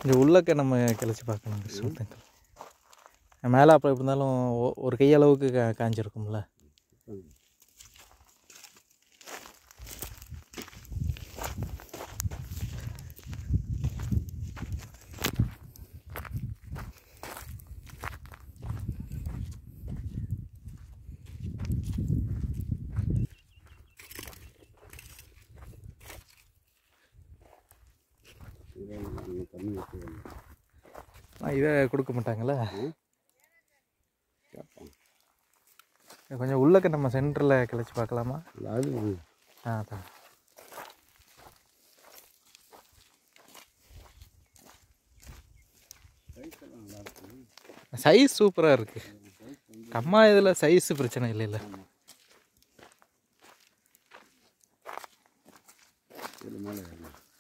கொஞ்சம் உள்ளக்க நம்ம கிளச்சி பார்க்கணும் கிருஷ்ணத்தங்கள் மேலே அப்போ எப்படி இருந்தாலும் ஒ- ஒரு கையளவுக்கு கா காஞ்சிருக்கும்ல இதை நம்ம தண்ணி வச்சுக்கணும் ஆ, இதை கொடுக்க மாட்டாங்களா கேட்போம் கொஞ்சம் உள்ளக்க நம்ம சென்டரில் கிளச்சி பார்க்கலாமா அது ஆ அதான் சைஸ் சூப்பராக இருக்குது அம்மா இதில் சைஸ் பிரச்சனை இல்லைல்ல இதில் மேலே ஏறணும்